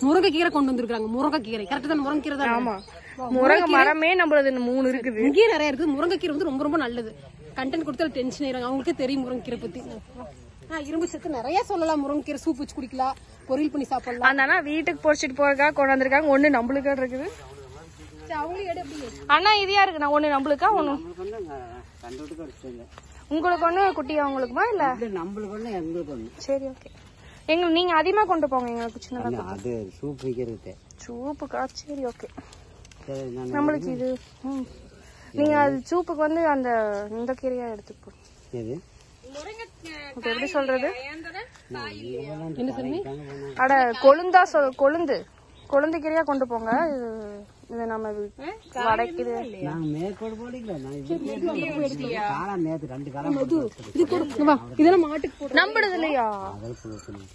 முருங்கைக்கீரை கொண்டு வந்திருக்காங்க முருங்கைக்கீரை கரெக்ட் தான் முருங்கைக்கீரை தான் ஆமா முருங்கை மரமே நம்மளது இந்த மூணு இருக்குது இங்கேயே நிறைய இருக்குது முருங்கைக்கீரை வந்து ரொம்ப ரொம்ப நல்லது கண்டென்ட் கொடுத்தாலும் டென்ஷன் ஆயிரும் அவங்களுக்கே தெரியும் முருங்கைக்கீரை பத்தி ஆ, இரும்பு சத்து நிறைய சொல்லலாம் முருங்கைக்கீரை சூப் வச்சு குடிக்கலாம் பொரியல் பண்ணி சாப்பிடலாம் அந்த அண்ணா வீட்டுக்கு பொறிச்சிட்டு போறதுக்காக கொண்டு வந்திருக்காங்க ஒண்ணு நம்மளுக்கா இருக்குது சரி, அவங்களும் எடு அப்படியே அண்ணா இது யாருக்கு நான் ஒண்ணு நம்மளுக்கா ஒண்ணு கண்டுபிடிக்க வச்சுங்க உங்களுக்கு ஒண்ணு குட்டியா உங்களுக்குமா இல்ல நம்மளுக்கு ஒண்ணு எங்களுக்கு ஒண்ணு சரி ஓகே எங்க நீங்க அதிகமா கொண்டு போங்க எங்களுக்கு சின்னதா அது சூப் வைக்கிறது சூப்புக்கா சரி ஓகே சரி நான் நம்மளுக்கு இது ம். நீங்க அது சூப்புக்கு வந்து அந்த இந்த கீரையா எடுத்துட்டு போங்க எது இப்ப எப்படி சொல்றது என்ன சொன்னீங்க அட கொழுந்தா சொல் கொழுந்து கொழுந்து கீரையா கொண்டு போங்க இது இது நம்ம இது வடைக்குது நான் மேற்கோள் போடல நான் இது காலம் நேத்து ரெண்டு காலம் இது போடு இங்க வா இதெல்லாம் மாட்டுக்கு போடு நம்பிடுது இல்லையா அதில் கொடுக்கணும்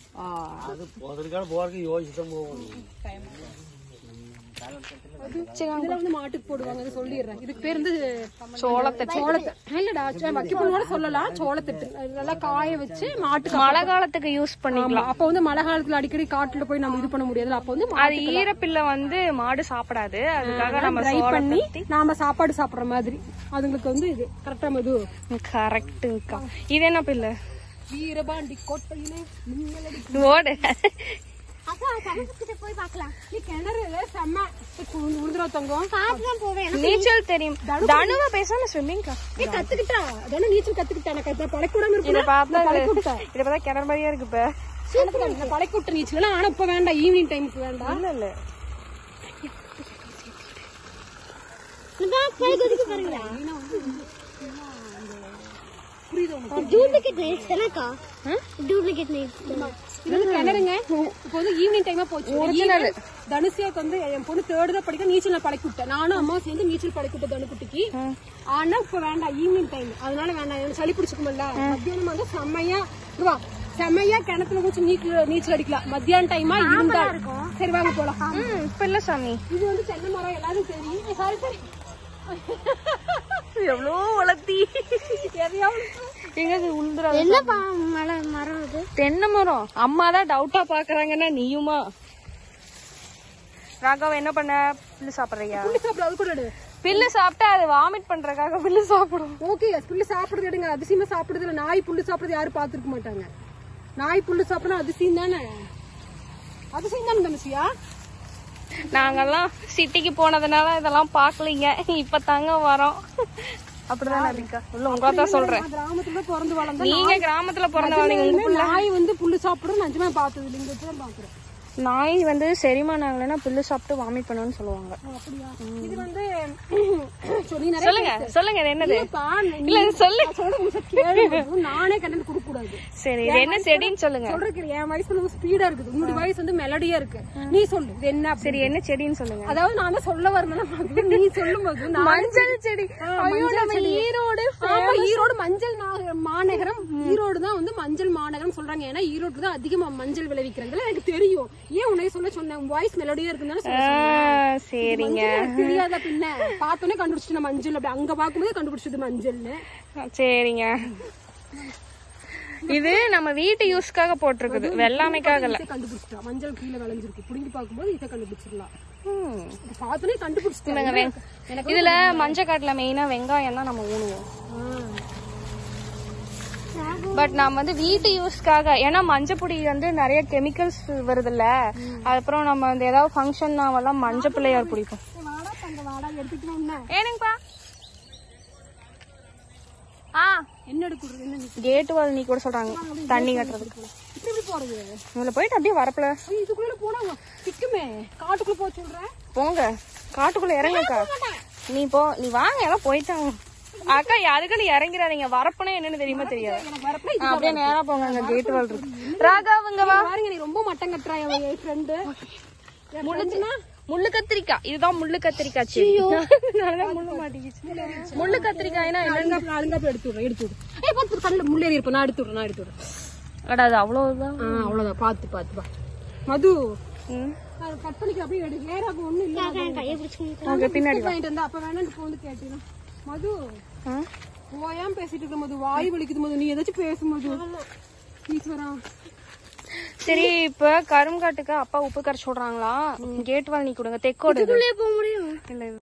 இதெல்லாம் வந்து மாட்டுக்கு போடுவாங்க அது சொல்லிடுறேன் இதுக்கு பேர் வந்து சோளத்தட்டு சோளத்தட்டு இல்லடா வைக்கப்படுவோட சொல்லலாம் சோளத்தட்டு அது நல்லா காய வச்சு மாட்டுக்கு மழை காலத்துக்கு யூஸ் பண்ணிக்கலாம் ஆமா, அப்ப வந்து மழை காலத்துல அடிக்கடி காட்டுல போய் நம்ம இது பண்ண முடியாதுல அப்ப வந்து அது ஈரப்பில்ல வந்து மாடு சாப்பிடாது அதுக்காக நம்ம ட்ரை பண்ணி நாம சாப்பாடு சாப்பிடுற மாதிரி அதுங்களுக்கு வந்து இது கரெக்டா மது கரெக்டுங்கக்கா இது என்ன பிள்ளை வீரபாண்டி கோட்டையிலே மின்னலடி ஓடு அக்கா சமஸ்கிட்ட போய் பார்க்கலாம் நீ கிணறு செம்ம உழுதுரா தங்கம் பார்த்துதான் போவேன் நீச்சல் தெரியும் தனுவ பேசாம ஸ்விம்மிங்க்கா ஏ கத்துக்கிட்டா அதான நீச்சல் கத்துக்கிட்டா எனக்கு அதை பழக்க விடாம இத பார்த்தா பழக்க விட்டேன் இத பார்த்தா கிணறு மாதிரியா இருக்கு இப்ப நான் பழக்க விட்ட நீச்சல் ஆனா இப்ப வேண்டாம் ஈவினிங் டைமுக்கு வேண்டாம் இல்ல இல்ல டூப்ளிகேட் நைட்ஸ் தானக்கா டூப்ளிகேட் நைட்ஸ் இது வந்து கிணறுங்க இப்போ வந்து ஈவினிங் டைமா போச்சு Original. தனுஷியாக்கு வந்து என் பொண்ணு தேர்டு தான் படிக்க நீச்சல் நான் பழக்கி விட்டேன் நானும் அம்மா சேர்ந்து நீச்சல் பழக்கி விட்டேன் தனுக்குட்டிக்கு ஆனா இப்ப வேண்டாம் ஈவினிங் டைம் அதனால வேண்டாம் எனக்கு சளி பிடிச்சிக்கும்ல மத்தியானம் வந்து செம்மையா இங்க வா செம்மையா கிணத்துல குச்சி நீச்சல் நீச்சல் அடிக்கலாம் மத்தியான டைமா இருந்தா சரி வாங்க போலாம் ம், இப்ப இல்ல சாமி இது வந்து தென்னை மரம் எல்லாரும் தெரியும் சாரி சாரி எவ்வளோ வளர்த்தி எதையாவது எங்க இது உளுந்துரா என்ன மரம் மரம் அது தென்னை மரம் அம்மா தான் டவுட்டா பாக்குறாங்கன்னா நீயுமா ராகவ என்ன பண்ண பில்லு சாப்பிடுறியா புள்ளி சாப்பிடு அது கூட எடு பில்லு சாப்பிட்டா அது வாமிட் பண்றதுக்காக பில்லு சாப்பிடும் ஓகே புல்லு சாப்பிடுறது எடுங்க அதிசயமா சாப்பிடுறது இல்ல நாய் புல்லு சாப்பிடுறது யாரும் பாத்துருக்க மாட்டாங்க நாய் புல்லு சாப்பிடணும் அதிசயம் தானே அதிசயம் தானே தனுசியா நாங்கெல்லாம் சிட்டிக்கு போனதுனால இதெல்லாம் பாக்கலீங்க இப்ப தாங்க வரோம் அப்படிதான் இருக்கா இல்ல உங்களை தான் சொல்றேன் நான் கிராமத்துல பிறந்து வளர்ந்த நீங்க கிராமத்துல பிறந்த வளர்ந்தீங்க உங்க புள்ள நாய் வந்து புல்லு சாப்பிடுறது நிஜமா பார்த்தது இல்லை இங்க வச்சு தான் பாக்குறேன் நாய் வந்து செரிமானம் ஆகலைன்னா புல்லு சாப்பிட்டு வாமிட் பண்ணுன்னு சொல்லுவாங்க அப்படியா இது வந்து சொல்லி நிறைய சொல்லுங்க சொல்லுங்க இது என்னது இல்லப்பா, நீ- இல்ல இது சொல்லு நான் சொல்றது கொஞ்சம் கேளு மது. நானே கண்டென்ட் கொடுக்க கூடாது சரி இது என்ன செடின்னு சொல்லுங்க சொல்றதுக்கு என் வயசு வந்து ஸ்பீடா இருக்குது உன்னுடைய வயசு வந்து மெலடியா இருக்கு நீ சொல்லு இது என்ன அப்படி? சரி என்ன செடின்னு சொல்லுங்க அதாவது நான் தான் சொல்ல வரணும் நீ சொல்லும்போது நான் மஞ்சள் செடி ஆ, மஞ்சள் செடி. ஈரோடு ஆமா ஈரோடு மஞ்சள் நா- மாநகரம் ஈரோடு தான் வந்து மஞ்சள் மாநகரம் சொல்றாங்க ஏன்னா ஈரோடு தான் அதிகமா மஞ்சள் விளைவிக்கிறாங்க எனக்கு தெரியும் ஏன் உன்னை சொல்ல சொன்னேன் உன் வாய்ஸ் மெலடியா இருக்குன்னு சொல்ல சொன்னேன். சரிங்க மஞ்சள் எனக்கு தெரியாத பின்ன பார்த்தோன்னே கண்டுபிடிச்சிட்டு மஞ்சள் அப்படி அங்க பாக்கும்போது கண்டுபிடிச்சது மஞ்சள்னு சரிங்க இது நம்ம வீட்டு யூஸ்க்காக போட்டிருக்குது வெள்ளாமைக்காக இல்ல இதை கண்டுபிடிச்சிட்டா மஞ்சள் கீழே விளைஞ்சிருக்கு புடிங்கி பார்க்கும்போது இதை கண்டுபிடிச்சிடலாம் ம். பார்த்தோன்னே கண்டுபிடிச்சிட்டேன் வெங்க- இதுல மஞ்சக்காட்டுல மெயினா வெங்காயம் தான் நம்ம ஊனுவோம் பட் நம்ம வந்து வீட்டு யூஸ்க்காக ஏன்னா மஞ்சப்பொடி வந்து நிறைய கெமிக்கல்ஸ் வருதுல்ல அப்புறம் நம்ம வந்து ஏதாவது ஃபங்க்ஷன் நாவெல்லாம் மஞ்சள் பிள்ளையார் பிடிக்கும் வாடா தங்க வாடா எடுத்துக்கணும் என்ன ஏனுங்கப்பா ஆ என்ன எடுக்கிறது என்ன நிக்கு- கேட்டு வால் நீ கூட சொல்றாங்க தண்ணி கட்டுறதுக்கு இப்படி இப்படி போறது இதுல போயிட்டு அப்படியே வரப்பல ஐய், இதுக்குள்ள போனா சிக்குமே காட்டுக்குள்ள போக சொல்றேன் போங்க காட்டுக்குள்ள இறங்கக்கா நீ போ நீ வாங்க எல்லாம் போயிட்டாங்க அக்கா அதுக்கு நீ இறங்கிறாதீங்க வரப்புனா என்னன்னு தெரியுமா தெரியாது எனக்கு வரப்ப ஆ, அப்படியே நேரா போங்க அங்க கேட் வால் இருக்கு ராகாவுங்க வா பாருங்க நீ ரொம்ப மட்டம் கட்டுறான் என் என் ஃப்ரெண்டு முள்ளு முள்ளு கத்திரிக்காய் இதுதான் முள்ளு கத்திரிக்காய் செடி அதனாலதான் முள்ளு மாட்டிக்கிச்சு முள்ளு கத்திரிக்காய்னா என்ன அழுங்கா அழுங்கா போய் எடுத்து விடுறேன் எடுத்து விடு ஏய் பார்த்து கண்ணில் முள்ளேறி இருப்பேன் நான் எடுத்து விடுறேன் நான் எடுத்து விடுறேன் அடா அது அவ்வளவுதான் ஆ அவ்வளவுதான் பார்த்து பார்த்து பா மது ம். அது கட் பண்ணிக்க அப்படியே எடு நேராக ஒண்ணும் இல்ல கையை பிடிச்சு ஓகே பின்னாடி வா வாங்கிட்டு வந்தா அப்ப வேணாம் இப்போ வந்து கேட்டீங்க மது ஆ? ஓயாம பேசிட்டு இருக்க மது வாய் வலிக்குது மது நீ ஏதாச்சும் பேசு மது ஈஸ்வரா சரி இப்ப கரும்காட்டுக்கு அப்பா உப்பு கரைச்சு விடுறாங்களா கேட் வால் நீ கொடுங்க தெக்கோடு இது. போக முடியும் இல்ல இது